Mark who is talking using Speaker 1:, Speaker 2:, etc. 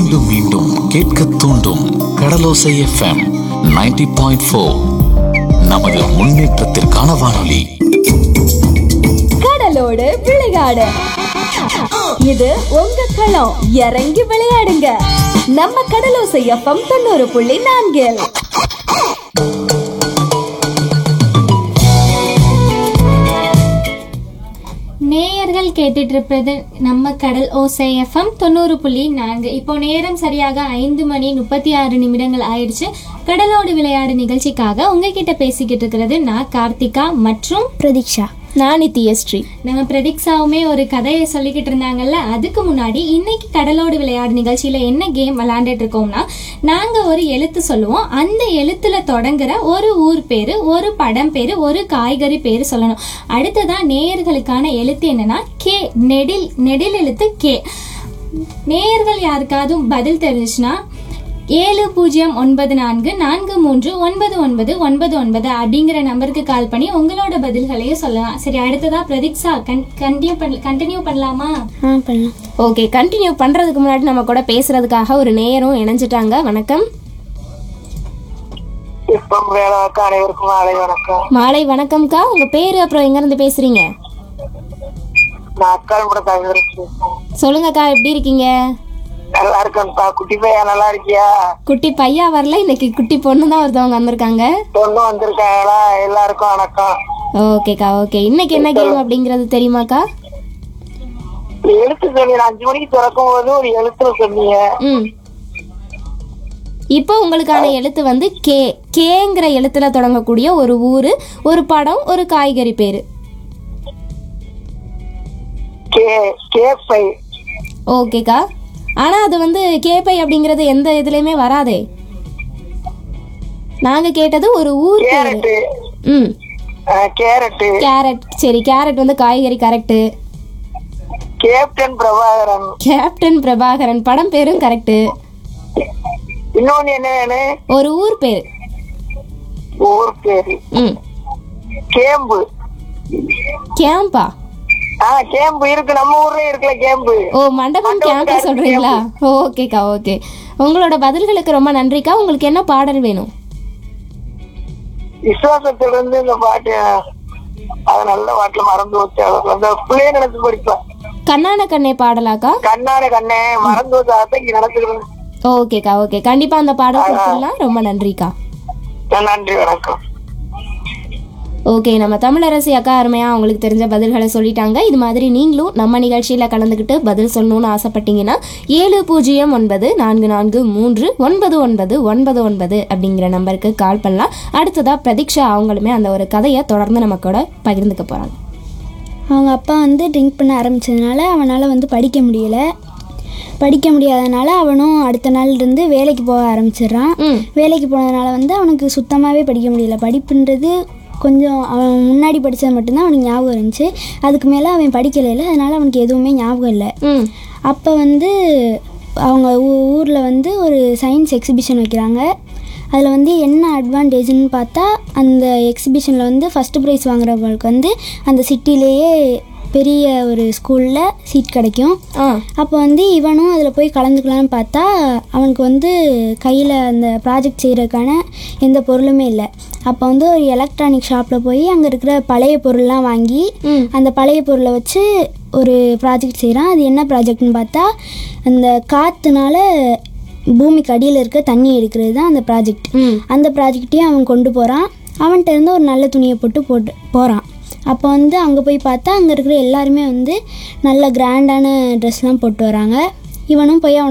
Speaker 1: மீண்டும் மீண்டும் கேட்க தூண்டும் கடலோசை எஃப்எம் 90.4 பாயிண்ட் ஃபோர் நமது முன்னேற்றத்திற்கான வானொலி
Speaker 2: கடலோடு விளையாடு இது உங்க களம் இறங்கி விளையாடுங்க நம்ம கடலோசை எஃப்எம் தொண்ணூறு புள்ளி நான்கில்
Speaker 3: நேயர்கள் கேட்டுட்டு இருப்பது நம்ம கடல் ஓசை எஃப்எம் தொண்ணூறு புள்ளி நான்கு இப்போ நேரம் சரியாக ஐந்து மணி முப்பத்தி ஆறு நிமிடங்கள் ஆயிடுச்சு கடலோடு விளையாடு நிகழ்ச்சிக்காக உங்ககிட்ட பேசிக்கிட்டு இருக்கிறது நான் கார்த்திகா மற்றும்
Speaker 4: பிரதீக்ஷா
Speaker 2: நான் நித்யஸ்ரீ
Speaker 3: நம்ம பிரதீக்ஷாவுமே ஒரு கதையை சொல்லிக்கிட்டு இருந்தாங்கல்ல அதுக்கு முன்னாடி இன்னைக்கு கடலோடு விளையாடு நிகழ்ச்சியில என்ன கேம் விளையாண்டுட்டு இருக்கோம்னா நாங்க ஒரு எழுத்து சொல்லுவோம் அந்த எழுத்துல தொடங்குற ஒரு ஊர் பேரு ஒரு படம் பேரு ஒரு காய்கறி பேரு சொல்லணும் அடுத்ததா நேயர்களுக்கான எழுத்து என்னன்னா கே நெடில் நெடில் எழுத்து கே நேயர்கள் யாருக்காவது பதில் தெரிஞ்சுச்சுன்னா ஏழு பூஜ்ஜியம் ஒன்பது நான்கு நான்கு மூன்று ஒன்பது ஒன்பது ஒன்பது ஒன்பது அப்படிங்கிற நம்பருக்கு கால் பண்ணி உங்களோட பதில்களையும் சொல்லலாம் சரி அடுத்ததா பிரதீக்ஷா கன் கண்டினியூ பண்ண கண்டினியூ பண்ணலாமா
Speaker 4: ஆ பண்ணலாம்
Speaker 2: ஓகே கண்டினியூ பண்றதுக்கு முன்னாடி நம்ம கூட பேசுறதுக்காக ஒரு நேயரும் இணைஞ்சிட்டாங்க வணக்கம்
Speaker 5: இப்பம் வேலைக்கு அனைவருக்கும் மாலை வணக்கம்
Speaker 2: மாலை வணக்கம்க்கா உங்க பேரு அப்புறம் எங்க இருந்து பேசுறீங்க
Speaker 5: நான் அக்கால் கூட தவிர
Speaker 2: சொல்லுங்கக்கா எப்படி இருக்கீங்க
Speaker 5: நல்லா இருக்கேன்ப்பா குட்டி பையா நல்லா இருக்கியா
Speaker 2: குட்டி பையா வரல இன்னைக்கு குட்டி பொண்ணு தான் ஒருத்தவங்க வந்திருக்காங்க
Speaker 5: பொண்ணு வந்திருக்காங்களா எல்லாருக்கும் வணக்கம்
Speaker 2: ஓகேக்கா ஓகே இன்னைக்கு என்ன கேம் அப்படிங்கிறது தெரியுமாக்கா
Speaker 5: எழுத்து சொன்னீங்க அஞ்சு மணிக்கு திறக்கும் போது ஒரு எழுத்துல சொன்னீங்க
Speaker 2: ம் இப்போ உங்களுக்கான எழுத்து வந்து கே கேங்கிற எழுத்துல தொடங்கக்கூடிய ஒரு ஊரு ஒரு படம் ஒரு காய்கறி பேரு
Speaker 5: கே கே பை
Speaker 2: ஓகேக்கா ஆனா அது வந்து கேப்பை அப்படிங்கிறது எந்த இதுலயுமே வராதே நாங்க கேட்டது ஒரு ஊர் பேரு
Speaker 5: கேரட்டு
Speaker 2: ம்
Speaker 5: அஹ், கேரட்டு
Speaker 2: கேரட் சரி கேரட் வந்து காய்கறி correct
Speaker 5: captain Prabhakaran
Speaker 2: captain Prabhakaran படம் பேரும் கரெக்டு
Speaker 5: இன்னொன்னு என்ன வேணும்
Speaker 2: ஒரு ஊர் பேரு
Speaker 5: ஊர் பேரு
Speaker 2: ம்
Speaker 5: கேம்பு
Speaker 2: கேம்பா
Speaker 5: ஆ கேம்பு இருக்கு நம்ம ஊர்ல இருக்குல்ல கேம்பு
Speaker 2: ஓ மண்டபம் கேம்பா சொல்றீங்களா ஓகேக்கா ஓகே உங்களோட பதில்களுக்கு ரொம்ப நன்றிக்கா உங்களுக்கு என்ன பாடல் வேணும்
Speaker 5: விசுவாசத்துல இருந்து இந்த பாட்டு அது நல்ல பாட்டுல மறந்து வச்சு அந்த பிள்ளைய நினைச்சு படிப்பேன்
Speaker 2: கண்ணான கண்ணே பாடலாக்கா
Speaker 5: கண்ணான கண்ணே மறந்து வச்ச அத்தைக்கு நினைச்சுக்கிறேன்
Speaker 2: ஓகேக்கா ஓகே கண்டிப்பா அந்த பாடல் கொடுத்துடலாம் ரொம்ப நன்றிக்கா
Speaker 5: நன்றி வணக்கம்
Speaker 2: ஓகே நம்ம தமிழரசி அக்கா அருமையாக அவங்களுக்கு தெரிஞ்ச பதில்களை சொல்லிட்டாங்க இது மாதிரி நீங்களும் நம்ம நிகழ்ச்சியில் கலந்துக்கிட்டு பதில் சொல்லணும்னு ஆசைப்பட்டீங்கன்னா ஏழு பூஜ்ஜியம் ஒன்பது நான்கு நான்கு மூன்று ஒன்பது ஒன்பது ஒன்பது ஒன்பது அப்படிங்கிற நம்பருக்கு கால் பண்ணலாம் அடுத்ததாக பிரதீக்ஷா அவங்களுமே அந்த ஒரு கதையை தொடர்ந்து நம்ம கூட பகிர்ந்துக்க போகிறாங்க
Speaker 4: அவங்க அப்பா வந்து ட்ரிங்க் பண்ண ஆரம்பிச்சதுனால அவனால் வந்து படிக்க முடியல படிக்க முடியாதனால அவனும் அடுத்த நாள் இருந்து வேலைக்கு போக ஆரம்பிச்சிடுறான்
Speaker 2: ம்.
Speaker 4: வேலைக்கு போனதுனால வந்து அவனுக்கு சுத்தமாகவே படிக்க முடியல படிப்புன்றது கொஞ்சம் அவன் முன்னாடி படித்தது மட்டும்தான் அவனுக்கு ஞாபகம் இருந்துச்சு அதுக்கு மேலே அவன் படிக்கலைல அதனால் அவனுக்கு எதுவுமே ஞாபகம் இல்லை
Speaker 2: ம்
Speaker 4: அப்போ வந்து அவங்க ஊரில் வந்து ஒரு சயின்ஸ் எக்ஸிபிஷன் வைக்கிறாங்க அதில் வந்து என்ன அட்வான்டேஜ்னு பார்த்தா அந்த எக்ஸிபிஷனில் வந்து ஃபஸ்ட்டு ப்ரைஸ் வாங்குறவங்களுக்கு வந்து அந்த சிட்டிலேயே பெரிய ஒரு ஸ்கூலில் சீட் கிடைக்கும்
Speaker 2: ஆ
Speaker 4: அப்போ வந்து இவனும் அதில் போய் கலந்துக்கலான்னு பார்த்தா அவனுக்கு வந்து கையில் அந்த ப்ராஜெக்ட் செய்கிறதுக்கான எந்த பொருளுமே இல்லை அப்போ வந்து ஒரு எலக்ட்ரானிக் ஷாப்பில் போய் அங்கே இருக்கிற பழைய பொருள்லாம் வாங்கி
Speaker 2: ம்.
Speaker 4: அந்த பழைய பொருளை வச்சு ஒரு ப்ராஜெக்ட் செய்கிறான் அது என்ன ப்ராஜெக்ட்னு பார்த்தா அந்த காற்றுனால பூமிக்கு அடியில் இருக்க தண்ணி எடுக்கிறது தான் அந்த ப்ராஜெக்ட்
Speaker 2: ம்
Speaker 4: அந்த ப்ராஜெக்டையும் அவன் கொண்டு போகிறான் அவன்கிட்ட இருந்து ஒரு நல்ல துணியை போட்டு போட்டு போகிறான் அப்போ வந்து அங்கே போய் பார்த்தா அங்கே இருக்கிற எல்லாருமே வந்து நல்ல கிராண்டான ட்ரெஸ்லாம் போட்டு வராங்க இவனும் போய் அவனை